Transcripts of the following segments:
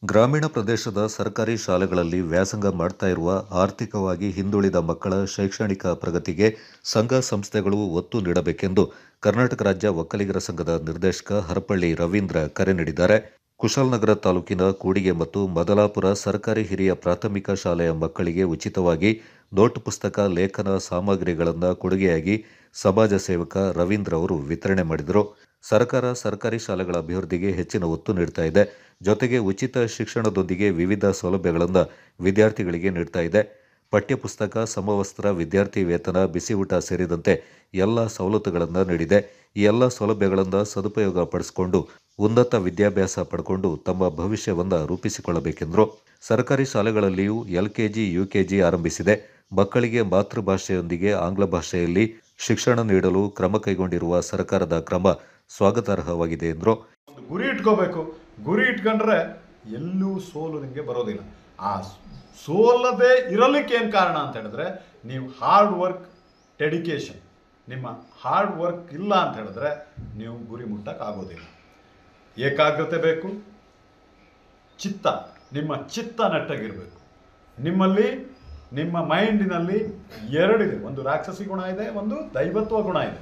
ಗ್ರಾಮೀಣ ಪ್ರದೇಶದ ಸರ್ಕಾರಿ ಶಾಲೆಗಳಲ್ಲಿ ವ್ಯಾಸಂಗ ಮಾಡ್ತಾ ಇರುವ ಆರ್ಥಿಕವಾಗಿ ಹಿಂದುಳಿದ ಮಕ್ಕಳ ಶೈಕ್ಷಣಿಕ ಪ್ರಗತಿಗೆ ಸಂಘ ಸಂಸ್ಥೆಗಳು ಒತ್ತು ನೀಡಬೇಕೆಂದು ಕರ್ನಾಟಕ ರಾಜ್ಯ ಒಕ್ಕಲಿಗರ ಸಂಘದ ನಿರ್ದೇಶಕ ಹರಪಳ್ಳಿ ರವೀಂದ್ರ ಕರೆ ನೀಡಿದ್ದಾರೆ ಕುಶಾಲನಗರ ತಾಲೂಕಿನ ಕೂಡಿಗೆ ಮತ್ತು ಮದಲಾಪುರ ಸರ್ಕಾರಿ ಹಿರಿಯ ಪ್ರಾಥಮಿಕ ಶಾಲೆಯ ಮಕ್ಕಳಿಗೆ ಉಚಿತವಾಗಿ ನೋಟ್ ಪುಸ್ತಕ ಲೇಖನ ಸಾಮಗ್ರಿಗಳನ್ನು ಕೊಡುಗೆಯಾಗಿ ಸಮಾಜ ಸೇವಕ ರವೀಂದ್ರ ಅವರು ವಿತರಣೆ ಮಾಡಿದರು ಸರ್ಕಾರ ಸರ್ಕಾರಿ ಶಾಲೆಗಳ ಅಭಿವೃದ್ಧಿಗೆ ಹೆಚ್ಚಿನ ಒತ್ತು ನೀಡ್ತಾ ಇದೆ ಜೊತೆಗೆ ಉಚಿತ ಶಿಕ್ಷಣದೊಂದಿಗೆ ವಿವಿಧ ಸೌಲಭ್ಯಗಳನ್ನು ವಿದ್ಯಾರ್ಥಿಗಳಿಗೆ ನೀಡ್ತಾ ಇದೆ ಪಠ್ಯಪುಸ್ತಕ ಸಮವಸ್ತ್ರ ವಿದ್ಯಾರ್ಥಿ ವೇತನ ಬಿಸಿ ಊಟ ಸೇರಿದಂತೆ ಎಲ್ಲ ಸವಲತ್ತುಗಳನ್ನು ನೀಡಿದೆ ಈ ಎಲ್ಲ ಸೌಲಭ್ಯಗಳನ್ನು ಸದುಪಯೋಗ ಪಡಿಸಿಕೊಂಡು ಉನ್ನತ ವಿದ್ಯಾಭ್ಯಾಸ ಪಡ್ಕೊಂಡು ತಮ್ಮ ಭವಿಷ್ಯವನ್ನು ರೂಪಿಸಿಕೊಳ್ಳಬೇಕೆಂದರು ಸರ್ಕಾರಿ ಶಾಲೆಗಳಲ್ಲಿಯೂ ಎಲ್ಕೆಜಿ ಯುಕೆಜಿ ಆರಂಭಿಸಿದೆ ಮಕ್ಕಳಿಗೆ ಮಾತೃಭಾಷೆಯೊಂದಿಗೆ ಆಂಗ್ಲ ಭಾಷೆಯಲ್ಲಿ ಶಿಕ್ಷಣ ನೀಡಲು ಕ್ರಮ ಕೈಗೊಂಡಿರುವ ಸರ್ಕಾರದ ಕ್ರಮ ಸ್ವಾಗತಾರ್ಹವಾಗಿದೆ ಎಂದರು ಒಂದು ಗುರಿ ಇಟ್ಕೋಬೇಕು ಗುರಿ ಇಟ್ಕೊಂಡ್ರೆ ಎಲ್ಲೂ ಸೋಲು ನಿಮಗೆ ಬರೋದಿಲ್ಲ ಆ ಸೋಲದೆ ಇರಲಿಕ್ಕೆ ಏನು ಕಾರಣ ಅಂತ ಹೇಳಿದ್ರೆ ನೀವು ಹಾರ್ಡ್ ವರ್ಕ್ ಡೆಡಿಕೇಶನ್ ನಿಮ್ಮ ಹಾರ್ಡ್ ವರ್ಕ್ ಇಲ್ಲ ಅಂತ ಹೇಳಿದ್ರೆ ನೀವು ಗುರಿ ಮುಟ್ಟಕ್ಕೆ ಆಗೋದಿಲ್ಲ ಏಕಾಗ್ರತೆ ಬೇಕು ಚಿತ್ತ ನಿಮ್ಮ ಚಿತ್ತ ನೆಟ್ಟಗಿರಬೇಕು ನಿಮ್ಮಲ್ಲಿ ನಿಮ್ಮ ಮೈಂಡಿನಲ್ಲಿ ಎರಡಿದೆ ಒಂದು ರಾಕ್ಷಸಿ ಗುಣ ಇದೆ ಒಂದು ದೈವತ್ವ ಗುಣ ಇದೆ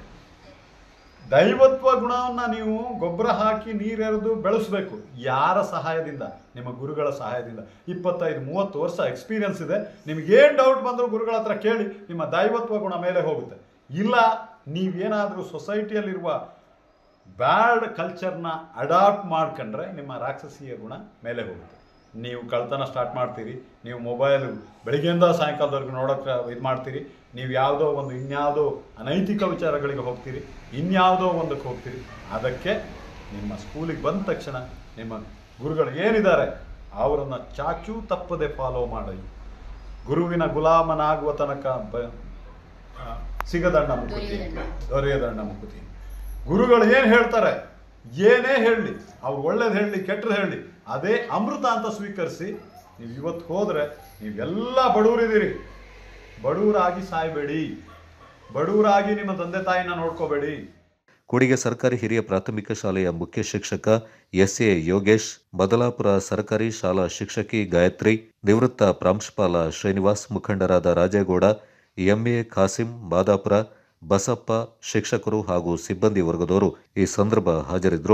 ದೈವತ್ವ ಗುಣವನ್ನು ನೀವು ಗೊಬ್ಬರ ಹಾಕಿ ನೀರೆರೆದು ಬೆಳೆಸಬೇಕು ಯಾರ ಸಹಾಯದಿಂದ ನಿಮ್ಮ ಗುರುಗಳ ಸಹಾಯದಿಂದ ಇಪ್ಪತ್ತೈದು ಮೂವತ್ತು ವರ್ಷ ಎಕ್ಸ್ಪೀರಿಯನ್ಸ್ ಇದೆ ನಿಮಗೇನು ಡೌಟ್ ಬಂದರೂ ಗುರುಗಳ ಹತ್ರ ಕೇಳಿ ನಿಮ್ಮ ದೈವತ್ವ ಗುಣ ಮೇಲೆ ಹೋಗುತ್ತೆ ಇಲ್ಲ ನೀವೇನಾದರೂ ಸೊಸೈಟಿಯಲ್ಲಿರುವ ಬ್ಯಾಡ್ ಕಲ್ಚರ್ನ ಅಡಾಪ್ಟ್ ಮಾಡ್ಕೊಂಡ್ರೆ ನಿಮ್ಮ ರಾಕ್ಷಸೀಯ ಗುಣ ಮೇಲೆ ಹೋಗುತ್ತೆ ನೀವು ಕಳ್ತನ ಸ್ಟಾರ್ಟ್ ಮಾಡ್ತೀರಿ ನೀವು ಮೊಬೈಲು ಬೆಳಿಗ್ಗೆಯಿಂದ ಸಾಯಂಕಾಲದವರೆಗೂ ನೋಡೋಕ್ಕೆ ಇದು ಮಾಡ್ತೀರಿ ನೀವು ಯಾವುದೋ ಒಂದು ಇನ್ಯಾವುದೋ ಅನೈತಿಕ ವಿಚಾರಗಳಿಗೆ ಹೋಗ್ತೀರಿ ಇನ್ಯಾವುದೋ ಒಂದಕ್ಕೆ ಹೋಗ್ತೀರಿ ಅದಕ್ಕೆ ನಿಮ್ಮ ಸ್ಕೂಲಿಗೆ ಬಂದ ತಕ್ಷಣ ನಿಮ್ಮ ಗುರುಗಳು ಏನಿದ್ದಾರೆ ಅವರನ್ನು ಚಾಚೂ ತಪ್ಪದೆ ಫಾಲೋ ಮಾಡಿ ಗುರುವಿನ ಗುಲಾಮನಾಗುವ ತನಕ ಬ ಆ, ಸಿಗದಣ್ಣ ಮುಕುತಿ ದೊರೆಯದಣ್ಣ ಮುಕುತಿ ಗುರುಗಳು ಏನು ಹೇಳ್ತಾರೆ ಏನೇ ಹೇಳಲಿ ಅವ್ರು ಒಳ್ಳೇದು ಹೇಳಲಿ ಕೆಟ್ಟದ್ದು ಹೇಳಲಿ ಅದೇ ಅಮೃತ ಅಂತ ಸ್ವೀಕರಿಸಿ ನೀವು ಇವತ್ತು ಹೋದರೆ ನೀವೆಲ್ಲ ಬಡವರಿದ್ದೀರಿ ಬಡವರಾಗಿ ಸಾಯಬೇಡಿ ಬಡವರಾಗಿ ನಿಮ್ಮ ತಂದೆ ತಾಯಿನ ನೋಡ್ಕೋಬೇಡಿ ಕೂಡಿಗೆ ಸರ್ಕಾರಿ ಹಿರಿಯ ಪ್ರಾಥಮಿಕ ಶಾಲೆಯ ಮುಖ್ಯ ಶಿಕ್ಷಕ ಎಸ್ ಎ ಯೋಗೇಶ್ ಬದಲಾಪುರ ಸರ್ಕಾರಿ ಶಾಲಾ ಶಿಕ್ಷಕಿ ಗಾಯತ್ರಿ ನಿವೃತ್ತ ಪ್ರಾಂಶುಪಾಲ ಶ್ರೀನಿವಾಸ್ ಮುಖಂಡರಾದ ರಾಜೇಗೌಡ ಎಂಎ ಖಾಸಿಂ ಮಾದಾಪುರ ಬಸಪ್ಪ ಶಿಕ್ಷಕರು ಹಾಗೂ ಸಿಬ್ಬಂದಿ ವರ್ಗದವರು ಈ ಸಂದರ್ಭ ಹಾಜರಿದ್ದರು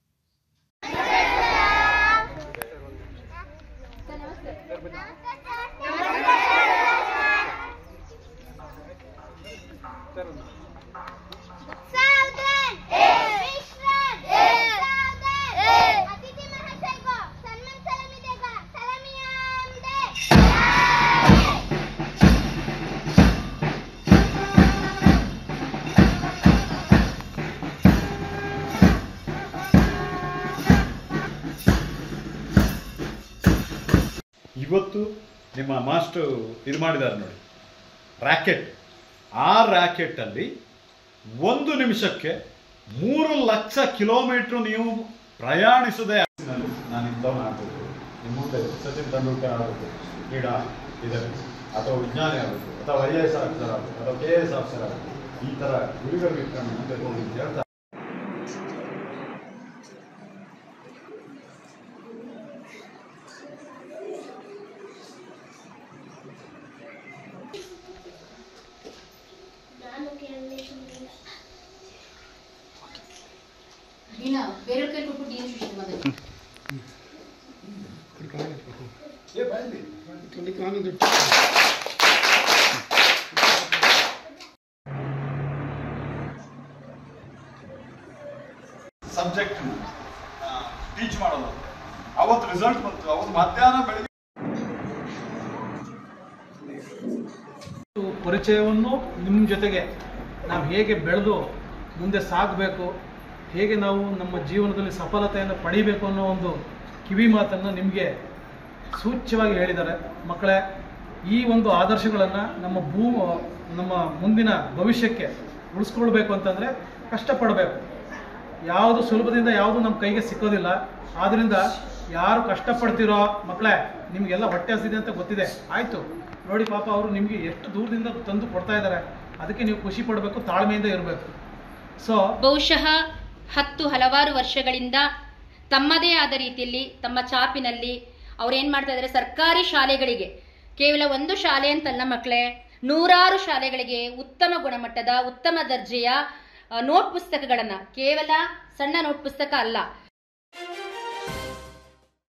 सावधान विश्राम सावधान अतिथि महाशय को सन्मान सलामी देगा सलामी दे ಇವತ್ತು ನಿಮ್ಮ ಮಾಸ್ಟರ್ ಇದು ಮಾಡಿದ್ದಾರೆ ನೋಡಿ ರ್ಯಾಕೆಟ್ ಆ ರ್ಯಾಕೆಟಲ್ಲಿ ಒಂದು ನಿಮಿಷಕ್ಕೆ ಮೂರು ಲಕ್ಷ ಕಿಲೋಮೀಟರ್ ನೀವು ಪ್ರಯಾಣಿಸದೆ ನಾನು ಇಂಥವ್ನು ಆಗಬೇಕು ನಿಮ್ಮ ಮುಂದೆ ಸಚಿನ್ ತೆಂಡೂಲ್ಕರ್ ಆಗಬೇಕು ಕ್ರೀಡಾ ಇದರಲ್ಲಿ ಅಥವಾ ವಿಜ್ಞಾನಿ ಆಗಬೇಕು ಅಥವಾ ಐ ಎ ಎಸ್ ಆಫೀಸರ್ ಆಗಬೇಕು ಅಥವಾ ಕೆ ಎ ಎಸ್ ಆಫೀಸರ್ ಆಗಬೇಕು ಈ ಥರ ಗುರಿಗಳು ಇಟ್ಕೊಂಡು ಮುಂದೆ ಹೋಗಿ ಅಂತ ಹೇಳ್ತಾರೆ ನಾನು ಕೇಳಲಿಲ್ಲ ನೀನು ಬೇರೆ ಕೈ ಕೊಟ್ಬಿಟ್ಟು ಏನು ಶಿಕ್ಷಣ ಮೊದಲು ಏ ಬಾಯಲ್ಲಿ ಸಬ್ಜೆಕ್ಟ್ ಟೀಚ್ ಮಾಡೋದು ಅವತ್ತು ರಿಸಲ್ಟ್ ಬಂತು ಅವತ್ತು ಮಧ್ಯಾಹ್ನ ಬೆಳಿಗ್ಗೆ ಮತ್ತು ಪರಿಚಯವನ್ನು ನಿಮ್ಮ ಜೊತೆಗೆ ನಾವು ಹೇಗೆ ಬೆಳೆದು ಮುಂದೆ ಸಾಗಬೇಕು ಹೇಗೆ ನಾವು ನಮ್ಮ ಜೀವನದಲ್ಲಿ ಸಫಲತೆಯನ್ನು ಪಡಿಬೇಕು ಅನ್ನೋ ಒಂದು ಕಿವಿ ಮಾತನ್ನು ನಿಮಗೆ ಸೂಚ್ಯವಾಗಿ ಹೇಳಿದ್ದಾರೆ ಮಕ್ಕಳೇ ಈ ಒಂದು ಆದರ್ಶಗಳನ್ನು ನಮ್ಮ ಭೂ ನಮ್ಮ ಮುಂದಿನ ಭವಿಷ್ಯಕ್ಕೆ ಉಳಿಸ್ಕೊಳ್ಬೇಕು ಅಂತಂದರೆ ಕಷ್ಟಪಡಬೇಕು ಯಾವುದು ಸುಲಭದಿಂದ ಯಾವುದು ನಮ್ಮ ಕೈಗೆ ಸಿಕ್ಕೋದಿಲ್ಲ ಆದ್ದರಿಂದ ಯಾರು ಕಷ್ಟಪಡ್ತಿರೋ ಮಕ್ಕಳೇ ನಿಮಗೆಲ್ಲ ಹೊಟ್ಟೆ ಹಸಿದೆ ಅಂತ ಗೊತ್ತಿದೆ ಆಯಿತು ನೋಡಿ ಪಾಪ ಅವರು ನಿಮಗೆ ಎಷ್ಟು ದೂರದಿಂದ ತಂದು ಕೊಡ್ತಾ ಇದ್ದಾರೆ ಅದಕ್ಕೆ ನೀವು ಖುಷಿ ಪಡಬೇಕು ತಾಳ್ಮೆಯಿಂದ ಇರಬೇಕು ಸೊ ಬಹುಶಃ ಹತ್ತು ಹಲವಾರು ವರ್ಷಗಳಿಂದ ತಮ್ಮದೇ ಆದ ರೀತಿಯಲ್ಲಿ ತಮ್ಮ ಚಾಪಿನಲ್ಲಿ ಅವ್ರು ಏನ್ ಮಾಡ್ತಾ ಇದ್ದಾರೆ ಸರ್ಕಾರಿ ಶಾಲೆಗಳಿಗೆ ಕೇವಲ ಒಂದು ಶಾಲೆ ಅಂತಲ್ಲ ಮಕ್ಕಳೇ ನೂರಾರು ಶಾಲೆಗಳಿಗೆ ಉತ್ತಮ ಗುಣಮಟ್ಟದ ಉತ್ತಮ ದರ್ಜೆಯ ಆ, ನೋಟ್ ಪುಸ್ತಕಗಳನ್ನ ಕೇವಲ ಸಣ್ಣ ನೋಟ್ ಪುಸ್ತಕ ಅಲ್ಲ